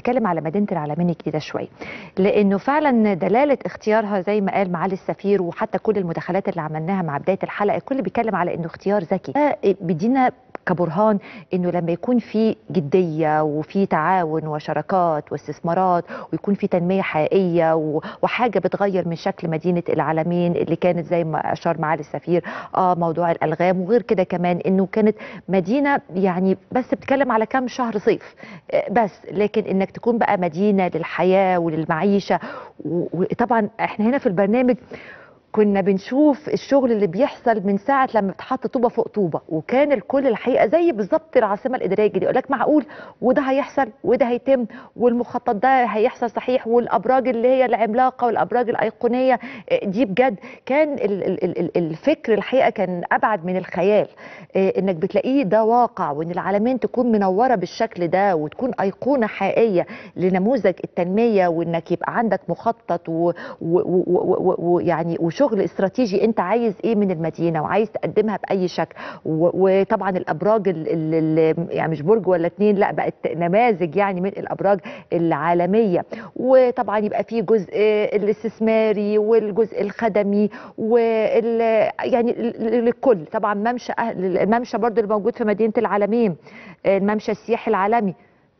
نتكلم على مدينه العلمين الجديده شويه لانه فعلا دلاله اختيارها زي ما قال معالي السفير وحتى كل المداخلات اللي عملناها مع بدايه الحلقه الكل بيتكلم على انه اختيار ذكي ده بيدينا كبرهان انه لما يكون في جديه وفي تعاون وشراكات واستثمارات ويكون في تنميه حقيقيه و- وحاجه بتغير من شكل مدينه العالمين اللي كانت زي ما اشار معالي السفير اه موضوع الالغام وغير كده كمان انه كانت مدينه يعني بس بتتكلم على كام شهر صيف آه، بس لكن انك تكون بقى مدينه للحياه وللمعيشه و- وطبعا احنا هنا في البرنامج كنا بنشوف الشغل اللي بيحصل من ساعه لما بتحط طوبه فوق طوبه وكان الكل الحقيقه زي بالظبط العاصمه الاداريه الجديده يقول لك معقول وده هيحصل وده هيتم والمخطط ده هيحصل صحيح والابراج اللي هي العملاقه والابراج الايقونيه آه، دي بجد كان ال- ال- ال- ال- الفكر الحقيقه كان ابعد من الخيال آه، انك بتلاقيه ده واقع وان العالمين تكون منوره بالشكل ده وتكون ايقونه حقيقيه لنموذج التنميه وانك يبقى عندك مخطط و- و- و- و- و- ويعني وشغل استراتيجي انت عايز ايه من المدينه وعايز تقدمها باي شكل و- وطبعا الابراج ال- ال- ال- يعني مش برج ولا اتنين لا بقت نماذج يعني من الابراج العالميه وطبعا يبقى في جزء الاستثماري والجزء الخدمي وال يعني ال- ال- للكل طبعا ممشى أهل الممشى برضو اللي موجود في مدينه العالمين الممشى السياحي العالمي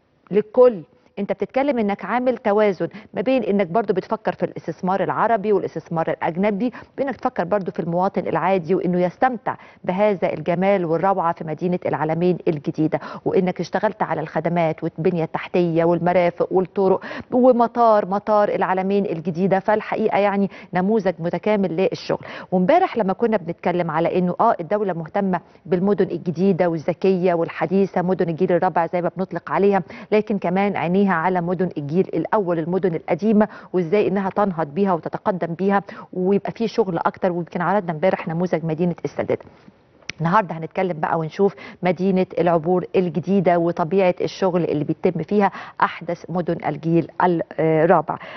للكل انت بتتكلم انك عامل توازن ما بين انك برضو بتفكر في الاستثمار العربي والاستثمار الاجنبي بانك تفكر برضو في المواطن العادي وانه يستمتع بهذا الجمال والروعه في مدينه العالمين الجديده وانك اشتغلت على الخدمات والبنيه التحتيه والمرافق والطرق ومطار مطار العالمين الجديده فالحقيقه يعني نموذج متكامل للشغل وامبارح لما كنا بنتكلم على انه اه الدوله مهتمه بالمدن الجديده والذكيه والحديثه مدن الجيل الرابع زي ما بنطلق عليها لكن كمان عينيها على مدن الجيل الاول المدن القديمه وازاي انها تنهض بيها وتتقدم بيها ويبقى في شغل اكتر ويمكن عرضنا امبارح نموذج مدينه السادات النهارده هنتكلم بقى ونشوف مدينه العبور الجديده وطبيعه الشغل اللي بيتم فيها احدث مدن الجيل الرابع